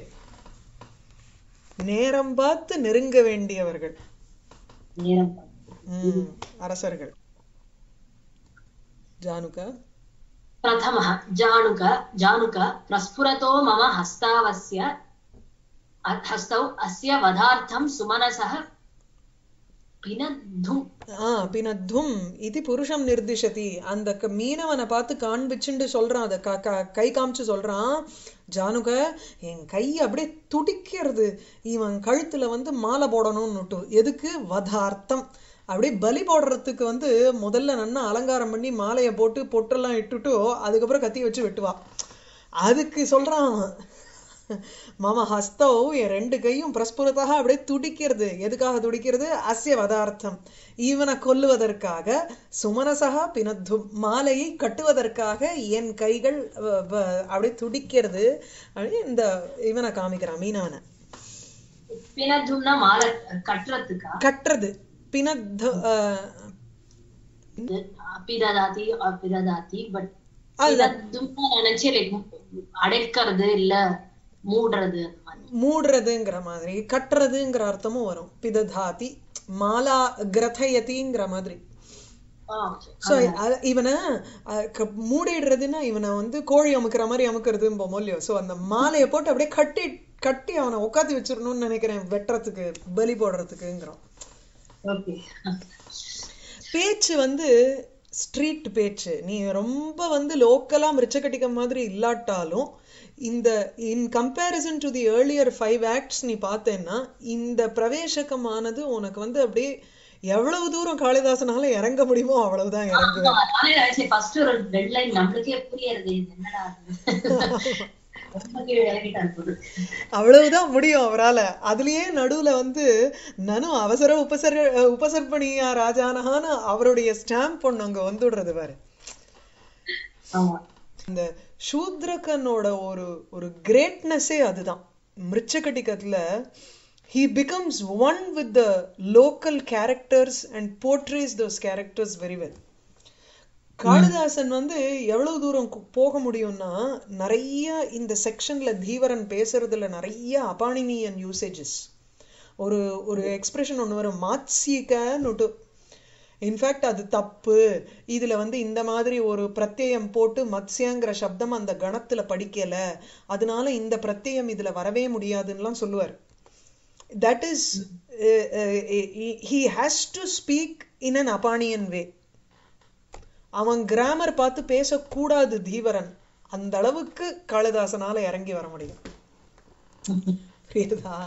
நேரம் பார்த்து நெருங்க வேண்டியவர்கள் நேரம் ம், அரசர்கள் ஜானுகா प्रथमः जानुक जानुक प्रस्फुरतो मम हस्तावस्य अ- हस्तौ अस्य वधार्थं सुमनसः पिनद्धुम् ஆ பினத்தும் இது புருஷம் நிர்திஷதி அந்த க- மீனவனை பார்த்து காண்பிச்சுண்டு சொல்றான் அதை க- க- கை காமிச்சு சொல்றான் ஜானுக என் கை அப்படியே துடிக்கிறது இவன் கழுத்துல வந்து மாலை போடணும்னுட்டு எதுக்கு வதார்த்தம் அப்படியே பலி போடுறதுக்கு வந்து முதல்ல நன்னா அலங்காரம் பண்ணி மாலையை போட்டு பொட்டெல்லாம் இட்டுட்டு அதுக்கப்புறம் கத்தி வச்சு வெட்டுவா அதுக்கு சொல்றான் அவன். மம ஹஸ்தோ என் ரெண்டு கையும் பிரஸ்புரத்தாக அப்படியே துடிக்கிறது எதுக்காக துடிக்கிறது அஸ்ய வதார்த்தம் இவனை கொல்லுவதற்காக சுமனசகா பினத்து மாலையை கட்டுவதற்காக என் கைகள் வ- வ- அப்படியே துடிக்கிறது அப்படின்னு இந்த இவனை காமிக்கிறான் மீனவனை பினத்தும்னா மாலை கட்டுறதுக்கா கட்டுறது பினத் அப்பிததாதி அப்பிததாதி பட் அதுதான். பினத்தும்னா நினைச்சு லைக் அடைக்கிறது இல்ல மூடுறது அந்த மாதிரி மூடுறதுங்கிற மாதிரி கட்டுறதுங்கிற அர்த்தமும் வரும் பிததாதி மாலா கிரதயதிங்கிற மாதிரி ஆ, okay. ஸோ இவனை அஹ், க- மூடிடுறதுன்னா இவனை வந்து கோழி அமுக்குற மாதிரி அமுக்குறதுன்னு போமோ இல்லையோ ஸோ அந்த மாலையை போட்டு அப்படியே கட்டி கட்டி அவனை உட்காந்து வச்சிடணும்னு நினைக்கிறேன் வெட்டுறதுக்கு பலி போடுறதுக்குங்கிறான் ஓகே பேச்சு வந்து ஸ்ட்ரீட் பேச்சு நீ ரொம்ப வந்து லோக்கலா மிருச்சக்கட்டிக்க மாதிரி இல்லாட்டாலும் இந்த in comparison to the earlier five acts நீ பார்த்தேன்னா இந்த பிரவேசகமானது உனக்கு வந்து அப்படியே எவ்வளவு தூரம் காளிதாசனால இறங்க முடியுமோ அவ்வளவுதான் இறங்குவேன் நானே நினைச்சேன் ஃபர்ஸ்ட் ஒரு டெட் லைன் நம்மளுக்கே புரியறது இது என்னடா இது? ரொம்ப கீழே இறங்கிட்டாரு போல. அவ்வளவுதான் முடியும் அவரால அதுலயே நடுவுல வந்து நனு அவசர உபசர உபசர்ப்பணியா ராஜானஹான்னு அவருடைய ஸ்டாம்ப் ஒண்ணு அங்க வந்துடுறது பாரு ஆமா இந்த சூத்ரகனோட ஒரு ஒரு கிரேட்னஸே அதுதான் மிருச்சகட்டிகத்துல he becomes one with the local characters and portrays those characters very well Kalidasan வந்து எவ்வளவு தூரம் கு- போக முடியும்னா நிறைய இந்த செக்ஷன்ல தீவரன் பேசுறதுல நிறைய அபானினியன் யூசேஜஸ் ஒரு ஒரு எக்ஸ்பிரஷன் ஒண்ணு வரும் மாத்சீகன்னுட்டு இன்ஃபேக்ட் அது தப்பு இதுல வந்து இந்த மாதிரி ஒரு பிரத்யயம் போட்டு மத்ஸ்யங்கிற சப்தம் அந்த கணத்துல படிக்கல அதனால இந்த பிரத்யயம் இதுல வரவே முடியாதுன்னுலாம் சொல்லுவார் that is uh, uh, he, he has to speak in an apanian way அவன் கிராமர் பார்த்து பேசக்கூடாது தீவரன் அந்த அளவுக்கு காளிதாசனால இறங்கி வர முடியும் புரியுதா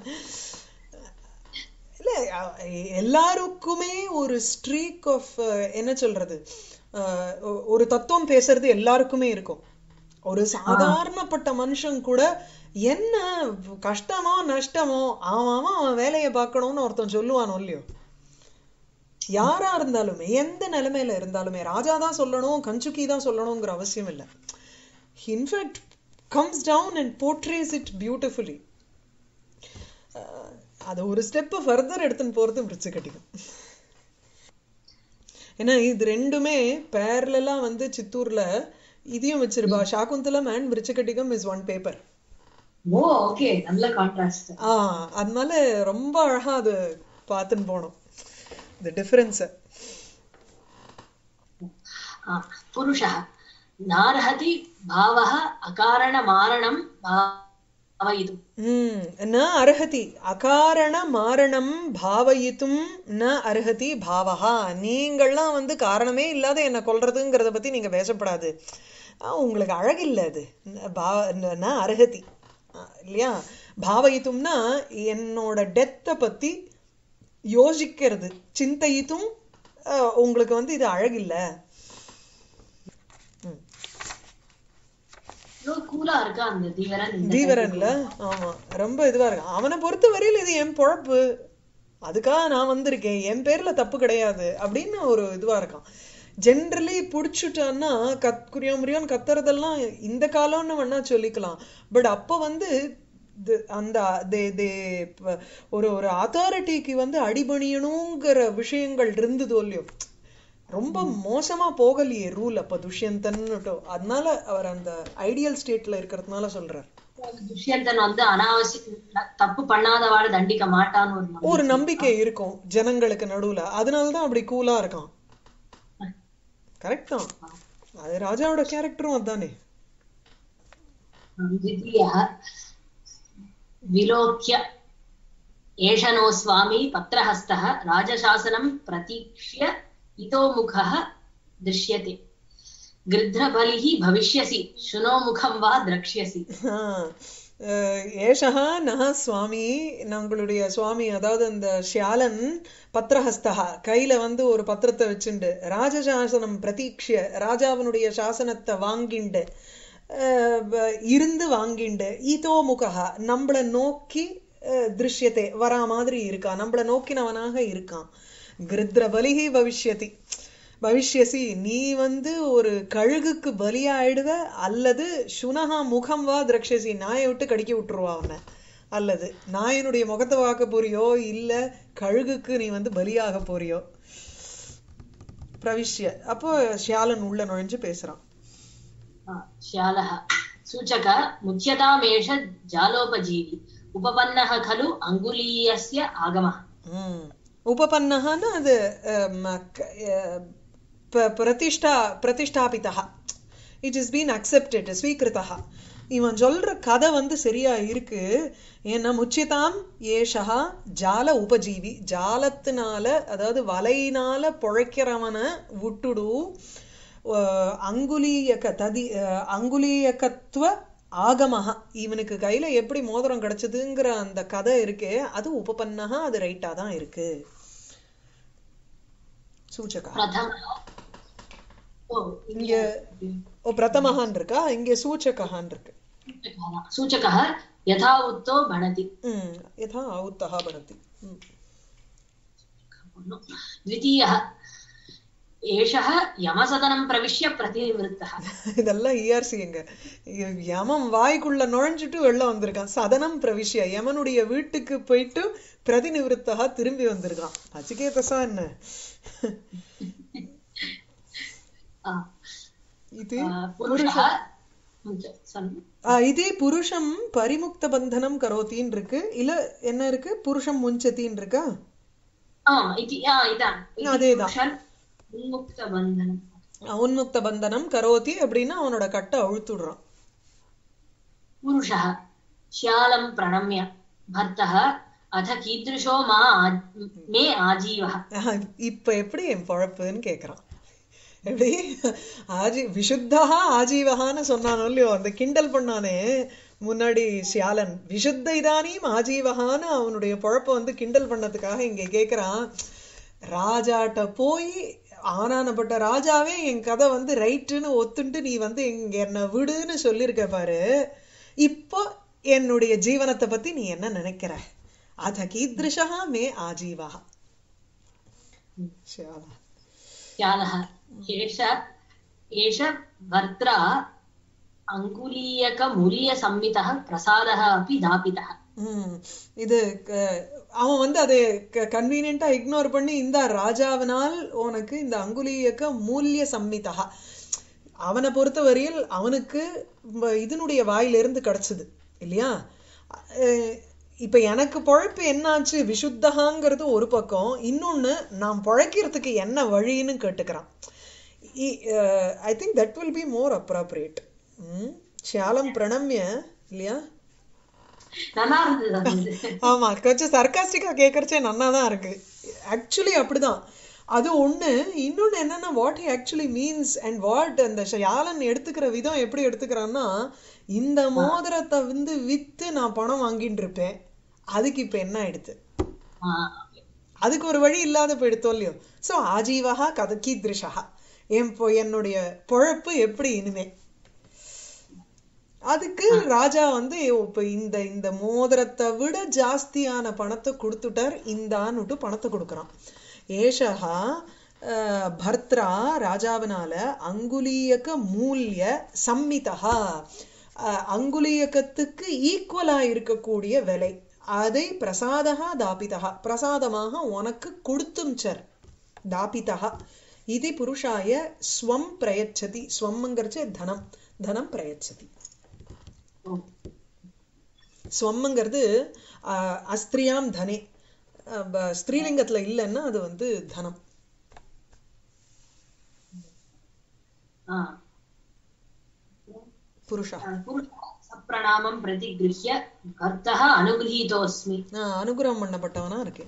இல்ல அ- எல்லாருக்குமே ஒரு ஸ்ட்ரீக் ஆஃப் என்ன சொல்றது அஹ், ஒ- ஒரு தத்துவம் பேசுறது எல்லாருக்குமே இருக்கும் ஒரு சாதாரணப்பட்ட மனுஷன் கூட என்ன கஷ்டமோ நஷ்டமோ அவன் அவன் அவன் வேலையை பார்க்கணும்னு ஒருத்தன் சொல்லுவானோ இல்லையோ யாரா இருந்தாலுமே எந்த நிலைமையில இருந்தாலுமே ராஜா தான் சொல்லணும் கஞ்சுக்கி தான் சொல்லணுங்கிற அவசியம் இல்லை in fact comes down and portrays it beautifully அது ஒரு ஸ்டெப் ஃபர்தர் எடுத்துன்னு போறது மிருச்சு கட்டிக்கும் ஏன்னா இது ரெண்டுமே பேர்லாம் வந்து சித்தூர்ல இதையும் வச்சிருப்பா Shakuntalam and Mrichchhakatikam is one paper oh okay நல்ல கான்ட்ராஸ்ட் ஆ அதனால ரொம்ப அழகா அது பார்த்துன்னு போனோம் இந்த டிஃபரன்ஸை पुरुषः नार्हति भावः अकारणमारणं भावयितुम् ம் ந அர்ஹதி அகாரண மாரணம் பாவயித்தும் ந அர்ஹதி பாவஹா நீங்கள்லாம் வந்து காரணமே இல்லாத என்ன கொல்றதுங்கிறத பத்தி நீங்க பேசப்படாது ஆ, உங்களுக்கு அழகில்ல அது ந- பா- ந- ந அர்ஹதி ஆ, இல்லையா பாவயித்தும்னா என்னோட டெத்தை பத்தி யோசிக்கிறது சிந்தையித்தும் ஆ, உங்களுக்கு வந்து இது அழகில்ல ம். இவ்வளவு கூலா இருக்கா அந்த தீவரன் இந்த தீவரன்ல ஆமா ரொம்ப இதுவா இருக்கு அவனை பொறுத்த வரையில் இது என் பொழப்பு அதுக்காக நான் வந்திருக்கேன் என் பேர்ல தப்பு கிடையாது அப்படின்னு ஒரு இதுவா இருக்கான் ஜென்ரலி புடிச்சுட்டான்னா கத் குறியா முறியான்னு கத்துறதெல்லாம் இந்த காலம்னு வேணா சொல்லிக்கலாம் பட் அப்ப வந்து து- அந்த தே தே ப- ஒரு ஒரு அத்தாரிட்டிக்கு வந்து அடிபணியணுங்கிற விஷயங்கள் இருந்தது இல்லையோ ரொம்ப மோசமா போகலையே ரூல் அப்ப துஷ்யந்தன்னுட்டோ அதனால அவர் அந்த ஐடியல் ஸ்டேட்ல இருக்கிறதுனால சொல்றார் துஷ்யந்தன் வந்து அனாவசிய தப்பு பண்ணாதவாட தண்டிக்க மாட்டான்னு ஒரு நம்பிக்கை. ஒரு நம்பிக்கை இருக்கும் ஜனங்களுக்கு நடுவுல அதனாலதான் அப்படி கூலா இருக்கான் கரெக்ட் தான் அது ராஜாவோட கேரக்டரும் அதானே द्वितीयः विलोक्य एष नो स्वामी पत्रहस्तः राजशासनं प्रतीक्ष्य इतो मुखः दृश्यते गृध्रबलिः भविष्यसि शुनो मुखं वा द्रक्ष्यसि ஆஹ் அஹ் ஏஷா நஹ சுவாமி நம்மளுடைய சுவாமி அதாவது அந்த ஷியாலன் பத்திரஹஸ்தகா கையில வந்து ஒரு பத்திரத்தை வச்சுண்டு ராஜசாசனம் பிரதீக்ஷிய ராஜாவினுடைய சாசனத்தை வாங்கிண்டு அஹ் வ- இருந்து வாங்கிண்டு இதோ முகா நம்மள நோக்கி அஹ், திருஷ்யத்தை வரா மாதிரி இருக்கான் நம்மள நோக்கினவனாக இருக்கான் கிருத்ர பலிகி பவிஷ்யதி பவிஷ்யசி நீ வந்து ஒரு கழுகுக்கு பலியாயிடுவ அல்லது சுனகா முகம் வா திரக்ஷசி நாயை விட்டு கடிக்க விட்டுருவா அவனை அல்லது நாயனுடைய முகத்தை பார்க்க போறியோ இல்ல கழுகுக்கு நீ வந்து பலியாக போறியோ பிரவிஷ்ய அப்போ ஷியாலன் உள்ள நுழைஞ்சு பேசுறான் हा, श्यालः सूचक मुच्यतामेष जालोपजीवि उपपन्नः खलु अङ्गुलीयस्य आगमः ம் உபபன்னஹான்னா அது அம், க- அஹ், ப- பிரதிஷ்டா பிரதிஷ்டாபிதா இட் இஸ் பீன் அக்செப்டட் ஸ்வீகிருதா இவன் சொல்ற கதை வந்து சரியா இருக்கு ஏன்னா முச்சிதாம் ஏஷா ஜால உபஜீவி ஜாலத்தினால அதாவது வலையினால பொழைக்கிறவனை விட்டுடு அஹ், அங்குலீயக ததி அஹ், அங்குலீயகத்துவ ஆகமஹா இவனுக்கு கையில எப்படி மோதிரம் கிடைச்சதுங்கிற அந்த கதை இருக்கே அது உபபன்னஹா அது ரைட்டா தான் இருக்கு சூச்சகா प्रथमः ओ இங்க ஓ பிரதமஹான் இருக்கா இங்க சூச்சகான் இருக்கு सूचकः सूचकः यथा उत्तो भणति ம் யதா ஆவுத்தஹா படதி ம் द्वितीयः एषः यमसदनं प्रविश्य प्रतिनिवृत्तः இதெல்லாம் இஆர்சி எங்க யமன் வாய்க்குள்ள நுழைஞ்சிட்டு வெளில வந்திருக்கான் சதனம் பிரவிஷ்ய யமனுடைய வீட்டுக்கு போயிட்டு பிரதிநிவృத்தகா திரும்பி வந்திருக்கான் நச்சிகேதசா என்ன आ, இது आ, पुरुषः sorry. ஆ, இதே புருஷம் பரிமுக்த பந்தனம் கரோத்தின்னு இருக்கு இல்ல என்ன இருக்கு புருஷம் முஞ்சத்தின்னு இருக்கா आम् इति आ, इदाम् इति அதேதான். पुरुषन् उन्मुक्तबन्धनम् உன்முக்த பந்தனம் கரோதி அப்படின்னா அவனோட கட்டை அழுத்துடுறான் पुरुषः श्यालं प्रणम्य भर्तः अथ कीदृशो मा आ- मे आजीवः ஆஹ், இப்ப எப்படி என் பொழப்புன்னு கேக்குறான் எப்படி ஆஜி விசுத்தா ஆஜீவகான்னு சொன்னானோ இல்லையோ அந்த கிண்டல் பண்ணானே முன்னாடி சியாலன் விசுத்த இதானியும் ஆஜீவகான்னு அவனுடைய பொழப்ப வந்து கிண்டல் பண்ணதுக்காக இங்க கேக்குறான் ராஜாட்ட போய் ஆனானப்பட்ட ராஜாவே என் கதை வந்து ரைட்டுன்னு ஒத்துண்டு நீ வந்து இங்க என்ன விடுன்னு சொல்லியிருக்க பாரு இப்போ என்னுடைய ஜீவனத்தை பத்தி நீ என்ன நினைக்கிற அத கீதృశா மே ஆஜீவா சியாலா श्यालः एष एष भर्त्रा अङ्गुलीयकमूल्यसंमितः प्रसादः अपि दापितः ம் இது க- அவன் வந்து அதை கன்வீனியண்டா இக்னோர் பண்ணி இந்த ராஜாவினால் உனக்கு இந்த அங்குலியக்க மூல்ய சம்மிதா அவனை பொறுத்தவரையில் அவனுக்கு ம- இதனுடைய வாயிலிருந்து கிடைச்சது இல்லையா அஹ் இப்ப எனக்கு பொழப்பு என்னாச்சு விசுத்தகாங்கிறது ஒரு பக்கம் இன்னொன்னு நான் பொழைக்கிறதுக்கு என்ன வழின்னு கேட்டுக்கிறான் I think that will be more appropriate ஷியாலம் பிரணம்ய இல்லையா நல்லா இருந்தது அது வந்து. ஆமா கொஞ்சம் சர்க்காஸ்டிக்கா கேட்கறச்சே நன்னா தான் இருக்கு ஆக்சுவலி அப்படிதான் அது ஒண்ணு இன்னொன்னு என்னன்னா what he actually means and what அந்த யாலன் எடுத்துக்கிற விதம் எப்படி எடுத்துக்கிறான்னா இந்த மோதிரத்தை வந்து வித்து நான் பணம் வாங்கிட்டு இருப்பேன் அதுக்கு இப்ப என்ன ஆயிடுது ஆ, அதுக்கு ஒரு வழி இல்லாத போயிடுத்தோம் இல்லையோ சோ ஆஜீவகா கத கீத்ரிஷா என் பொ- என்னுடைய பொழப்பு எப்படி இனிமே அதுக்கு ராஜா வந்து இப்ப இந்த இந்த மோதிரத்தை விட ஜாஸ்தியான பணத்தை கொடுத்துட்டார் இந்தான்னுட்டு பணத்தை கொடுக்கறான் ஏஷகா அஹ், பர்த்ரா ராஜாவினால அங்குலீயக மூல்ய சம்மிதா அஹ், அங்குலீயகத்துக்கு ஈக்குவலா இருக்கக்கூடிய விலை அதை பிரசாதகா தாபிதா பிரசாதமாக உனக்கு கொடுத்தும் சர் தாபிதா இது புருஷாய ஸ்வம் பிரயச்சதி ஸ்வம்ங்கிறச்சு தனம் தனம் பிரயச்சதி ஓ. ஸ்வம்ங்கிறது ஆஹ், அஸ்திரியாம் தனே ஆஹ், ப- ஸ்திரீலிங்கத்துல இல்லைன்னா அது வந்து தனம் ஆ. புருஷா पुरुषः सप्रणामं प्रतिगृह्य भर्तः अनुगृहीतोऽस्मि ஆஹ், अனுகிரகம் பண்ணப்பட்டவனா இருக்கு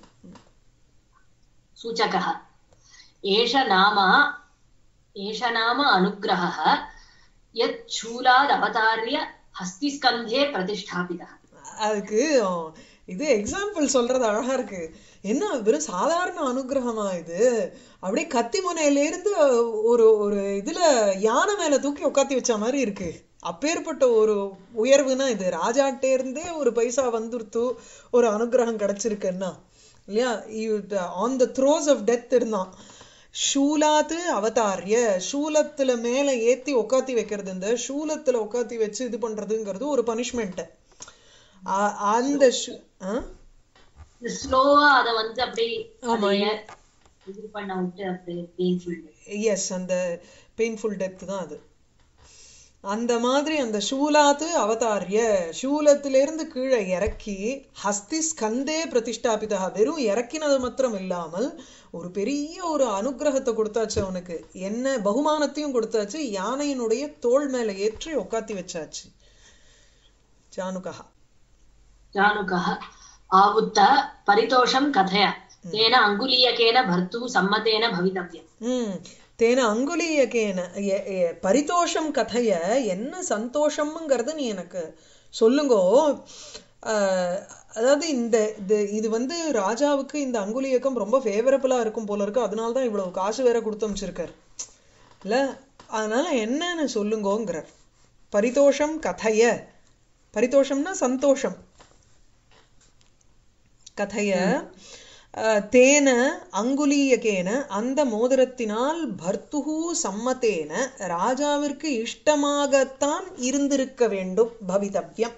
सूचकः एष नाम एष नाम अनुग्रहः यत् शूलादवतार्य हस्तिस्कन्धे प्रतिष्ठापितः அதுக்கு ஆஹ், இது எக்ஸாம்பிள் சொல்றது அழகா இருக்கு என்ன வெறும் சாதாரண அனுகிரகமா இது அப்படியே கத்தி முனையில இருந்து ஒரு ஒரு இதுல யானை மேல தூக்கி உட்காத்தி வச்ச மாதிரி இருக்கு அப்பேற்பட்ட ஒரு உயர்வுனா இது ராஜாட்டே இருந்தே ஒரு பைசா வந்துருத்து ஒரு அனுகிரகம் கிடைச்சிருக்குன்னா இல்லையா on the throes of death இருந்தான் ஷூலாத்து அவதாரிய ஷூலத்துல மேல ஏத்தி உக்காத்தி வைக்கிறது இந்த ஷூலத்துல உக்காத்தி வச்சு இது பண்றதுங்கிறது ஒரு பனிஷ்மெண்ட் அந்த ஷூ- ஆ? ஸ்லோவா அத வந்து அப்படியே ஆமா. அதைய இது பண்ண விட்டு அப்படியே பெயின்ஃபுல் எஸ் அந்த பெயின்ஃபுல் டெத் தான் அது அந்த மாதிரி அந்த ஷூலாத்து அவதாரிய ஷூலத்திலிருந்து கீழே இறக்கி ஹஸ்தி ஸ்கந்தே பிரதிஷ்டாபிதா வெறும் இறக்கினது மாத்திரம் இல்லாமல் ஒரு பெரிய ஒரு அனுக்கிரகத்தை கொடுத்தாச்சு அவனுக்கு என்ன பகுமானத்தையும் கொடுத்தாச்சு யானையினுடைய தோள் மேல ஏற்றி உக்காத்தி வச்சாச்சு ஜானுகா जानुकः आहुत्त परितोषं कथय तेन अङ्गुलीयकेन भर्तुः सम्मतेन भवितव्यम् ம் தேன அங்குலீயக்கேன எ- எ- பரிதோஷம் கதைய என்ன சந்தோஷம்ங்கிறது நீ எனக்கு சொல்லுங்கோ ஆஹ், அதாவது இந்த இது இது வந்து ராஜாவுக்கு இந்த அங்குலியக்கம் ரொம்ப ஃபேவரபிளா இருக்கும் போல இருக்கு அதனால தான் இவ்வளவு காசு வேற கொடுத்து அமைச்சிருக்கார் இல்ல அதனால என்னன்னு சொல்லுங்கோங்கிறார் பரிதோஷம் கதைய பரிதோஷம்னா சந்தோஷம் கதைய அஹ், தேன அங்குலீயகேன அந்த மோதிரத்தினால் பர்த்துகு சம்மதேன ராஜாவிற்கு இஷ்டமாகத்தான் இருந்திருக்க வேண்டும் பவிதவ்யம்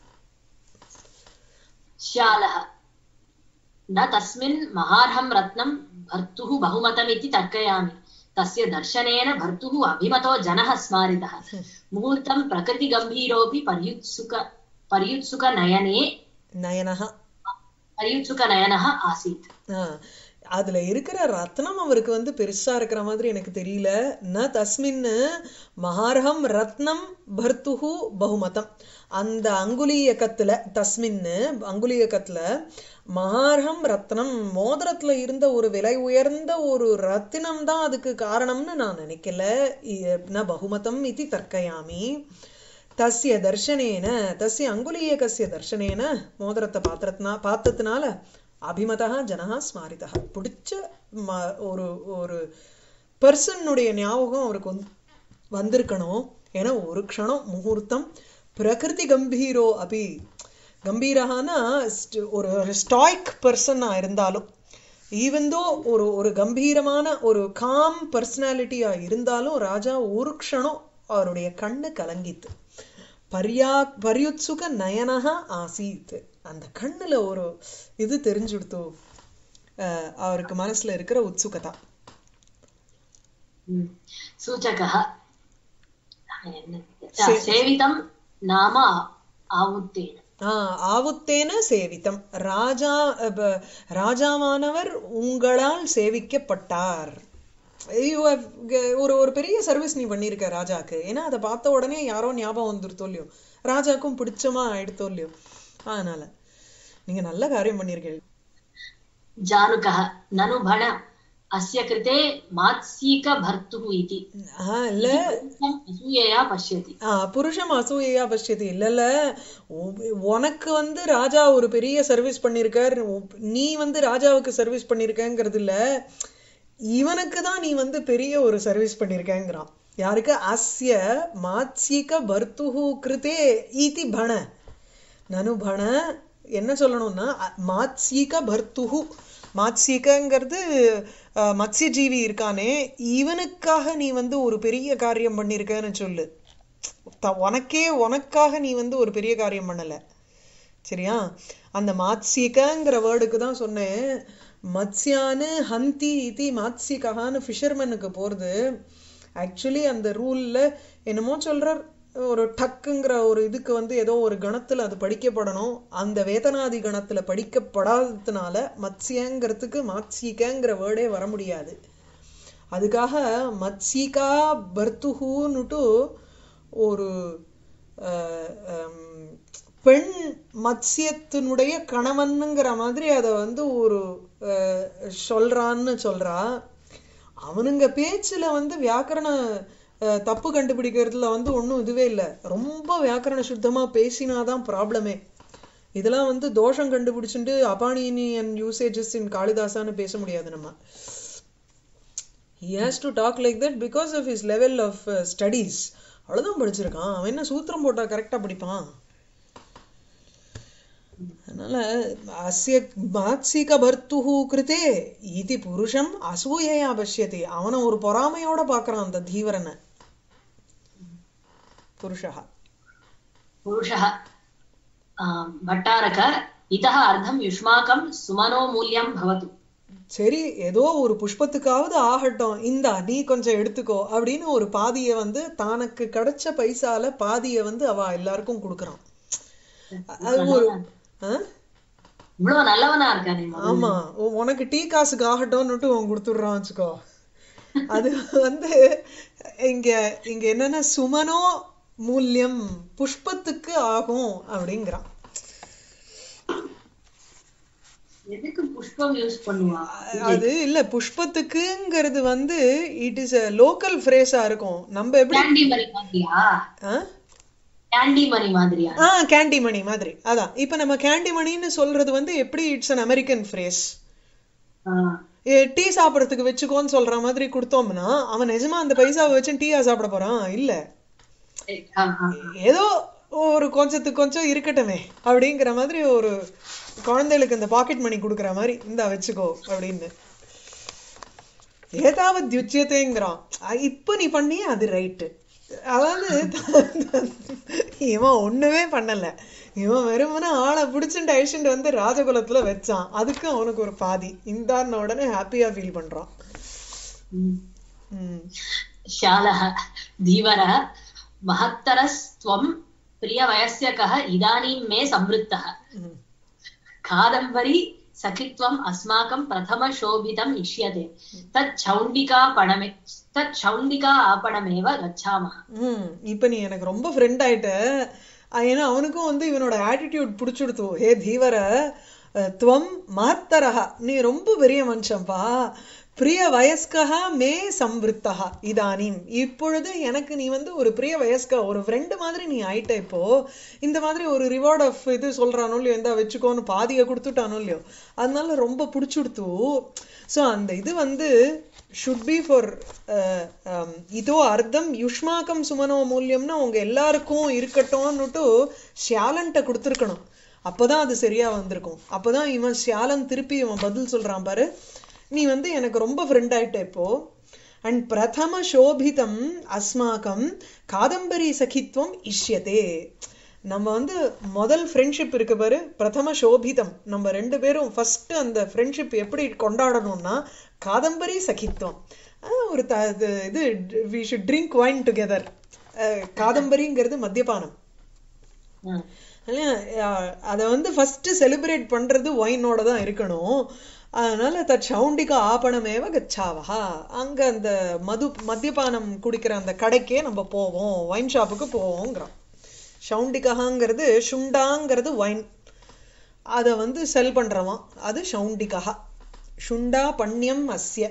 श्यालः न तस्मिन् महार्हं रत्नं भर्तुः बहुमतमिति तर्कयामि तस्य दर्शनेन भर्तुः अभिमतो जनः स्मारितः मुहूर्तं प्रकृतिगम्भीरोऽपि पर्युत्सुक पर्युत्सुकनयने நயனஹா पर्युत्सुकनयनः आसीत् ஆ, அதுல இருக்கிற ரத்னம் அவருக்கு வந்து பெருசா இருக்கிற மாதிரி எனக்கு தெரியல ந தஸ்மின் மகார்ஹம் ரத்னம் பர்த்துஹு பகுமதம் அந்த அங்குலீயக்கத்துல தஸ்மின் அங்குலீயக்கத்துல மகார்ஹம் ரத்னம் மோதிரத்துல இருந்த ஒரு விலை உயர்ந்த ஒரு ரத்தினம் தான் அதுக்கு காரணம்னு நான் நினைக்கல இ- ந பகுமதம் இது தர்க்கயாமி தஸ்ய தர்ஷனேன தஸ்ய அங்குலீயகஸ்ய தர்ஷனேன மோதிரத்தை பாத்திரத்தினா பார்த்ததுனால அபிமதா ஜனஹா ஸ்மாரிதா பிடிச்ச ம- ஒரு ஒரு பர்சனுடைய ஞாபகம் அவருக்கு வந்து வந்திருக்கணும் ஏன்னா ஒரு க்ஷணம் முகூர்த்தம் பிரகிருதி கம்பீரோ அபி கம்பீரஹானா st- ஒரு ஸ்டாய்க் பர்சனா இருந்தாலும் ஈவன் தோ ஒரு ஒரு கம்பீரமான ஒரு காம் பர்சனாலிட்டியா இருந்தாலும் ராஜா ஒரு க்ஷணம் அவருடைய கண்ணு கலங்கித்து பர்யா பர்யுத்சுக நயனஹா ஆசீத் அந்த கண்ணுல ஒரு இது தெரிஞ்சுடுத்து அஹ், அவருக்கு மனசுல இருக்கிற உத்சுகதா ம். सूचकः सेवितं नाम आहुत्तेन ஆஹ் ஆவுத்தேன சேவித்தம் ராஜா அஹ், ப- ராஜாவானவர் உங்களால் சேவிக்கப்பட்டார் You have g- ஒரு ஒரு பெரிய சர்வீஸ் நீ பண்ணியிருக்க ராஜாக்கு ஏன்னா அதை பார்த்த உடனே யாரோ ஞாபகம் வந்துருத்தோ இல்லையோ ராஜாக்கும் பிடிச்சமா ஆயிடுத்தோ இல்லையோ அதனால நீங்க நல்ல காரியம் பண்ணியிருக்கீங்க जानुकः ननु भण अस्य कृते मात्सीकभर्तुः इति ஆஹ் இல்ல पुरुषम् असूयया पश्यति ஆஹ் புருஷம் அசூயா பஷ்யதி இல்லல்ல உ- உனக்கு வந்து ராஜா ஒரு பெரிய சர்வீஸ் பண்ணியிருக்கார் உ- நீ வந்து ராஜாவுக்கு சர்வீஸ் பண்ணியிருக்கங்கிறது இல்ல இவனுக்கு தான் நீ வந்து பெரிய ஒரு சர்வீஸ் பண்ணியிருக்கேங்கிறான் யாருக்கு அஸ்ய மாத்சிக பர்த்துஹு கிருதே ஈதி பண நனு பண என்ன சொல்லணும்னா அ- மாத்சீக பர்த்துஹு மாத்சீகங்கிறது அஹ், மத்ஸ்யஜீவி இருக்கானே இவனுக்காக நீ வந்து ஒரு பெரிய காரியம் பண்ணியிருக்கன்னு சொல்லு த- உனக்கே உனக்காக நீ வந்து ஒரு பெரிய காரியம் பண்ணல சரியா அந்த மாத்சீகங்கிற வேர்டுக்கு தான் சொன்னேன் மத்ஸ்யானு ஹந்தி இதி மாத்சீகான்னு ஃபிஷர்மேனுக்கு போறது ஆக்சுவலி அந்த ரூல்ல என்னமோ சொல்றார் ஒரு டக்குங்கிற ஒரு இதுக்கு வந்து ஏதோ ஒரு கணத்துல அது படிக்கப்படணும் அந்த வேதனாதி கணத்துல படிக்கப்படாததுனால மத்ஸ்யங்கிறதுக்கு மாத்சீகங்கிற வேர்டே வர முடியாது அதுக்காக மத்சீகா பர்த்துஹூன்னுட்டு ஒரு அஹ், ஹம், பெண் மத்சியத்தினுடைய கணவனுங்கிற மாதிரி அதை வந்து ஒரு அஹ், சொல்றான்னு சொல்றா அவனுங்க பேச்சுல வந்து வியாக்கரண அஹ், தப்பு கண்டுபிடிக்கிறதுல வந்து ஒண்ணும் இதுவே இல்லை ரொம்ப வியாக்கரண சுத்தமா பேசினாதான் ப்ராப்ளமே இதெல்லாம் வந்து தோஷம் கண்டுபிடிச்சுட்டு அபானியன் யூசேஜஸ் இன் காளிதாசான்னு பேச முடியாது நம்ம he has to talk like that because of his level of uh, studies அவ்வளவுதான் படிச்சிருக்கான் அவன் என்ன சூத்திரம் போட்டா கரெக்டா படிப்பான் அதனால அஸ்ய மாத்சிக பர்த்துஹு கிருதே இது புருஷம் அசூயையா பஷ்யதி அவனை ஒரு பொறாமையோட பார்க்கறான் அந்த தீவரனை புருஷா पुरुषः आम्, भट्टारक इतः अर्धं युष्माकं सुमनो मूल्यं भवतु சரி ஏதோ ஒரு புஷ்பத்துக்காவது ஆகட்டும் இந்தா நீ கொஞ்சம் எடுத்துக்கோ அப்படின்னு ஒரு பாதியை வந்து தனக்கு கிடைச்ச பைசால பாதியை வந்து அவ எல்லாருக்கும் கொடுக்கறான் அது ஒரு ஆ? இவ்வளவு நல்லவனா இருக்கானே மகன். ஆமா உ- உனக்கு டீ காசுக்கு ஆகட்டும்னுட்டு அவன் கொடுத்துடுறான் வச்சுக்கோ அது வந்து இங்க இங்க என்னன்னா சுமனோ மூல்யம் புஷ்பத்துக்கு ஆகும் அப்படிங்கிறான் எதுக்கு புஷ்பம் யூஸ் பண்ணுவா அது இல்ல புஷ்பத்துக்குங்கிறது வந்து இட் இஸ் a லோக்கல் ஃப்ரேஸா இருக்கும் நம்ம எப்படி கேண்டி மணி மாதிரியா ஆ? கேண்டி மணி மாதிரியா ஆ கேண்டி மணி மாதிரி அதான் இப்ப நம்ம கேண்டி மணின்னு சொல்றது வந்து எப்படி இட்ஸ் அன் அமெரிக்கன் ஃப்ரேஸ் ஆ, டீ சாப்பிடறதுக்கு வச்சுக்கோன்னு சொல்ற மாதிரி கொடுத்தோம்னா அவன் நிஜமா அந்த பைசாவை வச்சு டீயா சாப்பிட போறான் இல்ல சரி, ஆ, ஆ. ஏதோ ஒரு கொஞ்சத்துக்கு கொஞ்சம் இருக்கட்டுமே அப்படிங்கிற மாதிரி ஒரு குழந்தைகளுக்கு இந்த பாக்கெட் மணி கொடுக்குற மாதிரி இந்தா வச்சுக்கோ அப்படின்னு ஏதாவது உச்சியத்தைங்கிறான் இப்ப நீ பண்ணியே அது ரைட்டு அதாவது இவன் ஒண்ணுமே பண்ணல இவன் வெறுமனே ஆளை பிடிச்சிட்டு அழிச்சுட்டு வந்து ராஜகுலத்துல வச்சான் அதுக்கு அவனுக்கு ஒரு பாதி இந்தான்ன உடனே ஹாப்பியா ஃபீல் பண்றான் ம். ம். शालः धीवरः महत्तरस्त्वं प्रियवयस्यकः इदानीं मे संवृत्तः ம். कादम्बरी सखित्वम् अस्माकं प्रथमशोभितम् इष्यते तत् चौण्डिका पणमे तत् चौण्डिका आपणमेव गच्छामः ம் இப்ப நீ எனக்கு ரொம்ப ஃப்ரெண்ட் ஆயிட்ட அஹ் ஏன்னா அவனுக்கும் வந்து இவனோட ஆட்டிடியூட் பிடிச்சிடுத்து ஹே தீவர அஹ், துவம் மகத்தரஹ நீ ரொம்ப பெரிய மனுஷன்பா பிரிய வயஸ்கா மே சம்வருத்தா இதானீம் இப்பொழுது எனக்கு நீ வந்து ஒரு பிரிய வயஸ்கா ஒரு ஃப்ரெண்டு மாதிரி நீ ஆயிட்ட இப்போ இந்த மாதிரி ஒரு ரிவார்ட் ஆஃப் இது சொல்றானோ இல்லையோ எந்த வச்சுக்கோன்னு பாதியை கொடுத்துட்டானோ இல்லையோ அதனால ரொம்ப பிடிச்சிடுத்து ஸோ அந்த இது வந்து ஷுட் பி ஃபார் இதோ அர்த்தம் யுஷ்மாக்கம் சுமனோ மூல்யம்னா உங்க எல்லாருக்கும் இருக்கட்டும்னுட்டு ஷியாலன்ட்ட கொடுத்துருக்கணும் அப்பதான் அது சரியா வந்திருக்கும் அப்பதான் இவன் ஷியாலன் திருப்பி இவன் பதில் சொல்றான் பாரு நீ வந்து எனக்கு ரொம்ப ஃப்ரெண்ட் ஆயிட்ட இப்போ அண்ட் பிரதம சோபிதம் அஸ்மாக்கம் காதம்பரி சகித்வம் இஷ்யதே நம்ம வந்து முதல் ஃப்ரெண்ட்ஷிப் இருக்கு பாரு பிரதம சோபிதம் நம்ம ரெண்டு பேரும் ஃபர்ஸ்ட் அந்த ஃப்ரெண்ட்ஷிப் எப்படி கொண்டாடணும்னா காதம்பரி சகித்வம் அஹ் ஒரு த இது- இது we should drink wine together காதம்பரிங்கிறது மத்தியபானம் ம். அதை வந்து ஃபர்ஸ்ட் செலிப்ரேட் பண்றது ஒயினோட தான் இருக்கணும் அதனால தத் சவுண்டிகா ஆபணமேவ கச்சாவஹா அங்க அந்த மது மத்தியபானம் குடிக்கிற அந்த கடைக்கே நம்ம போவோம் ஒயின் ஷாப்புக்கு போவோங்கிறோம் ஷவுண்டிகஹாங்கிறது ஷுண்டாங்கிறது ஒயின் அதை வந்து செல் பண்றவன் அது ஷவுண்டிகா ஷுண்டா பண்யம் அஸ்ய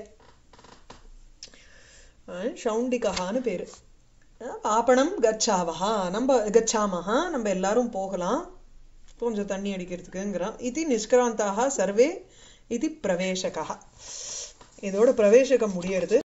அஹ் ஷவுண்டிகஹான்னு பேரு அஹ் ஆப்பணம் கச்சாவஹா நம்ம கச்சாமஹா நம்ம எல்லாரும் போகலாம் கொஞ்சம் தண்ணி அடிக்கிறதுக்குங்கிறான் இது நிஷ்கிராந்தாக சர்வே இது பிரவேசகா இதோட பிரவேசகம் முடியறது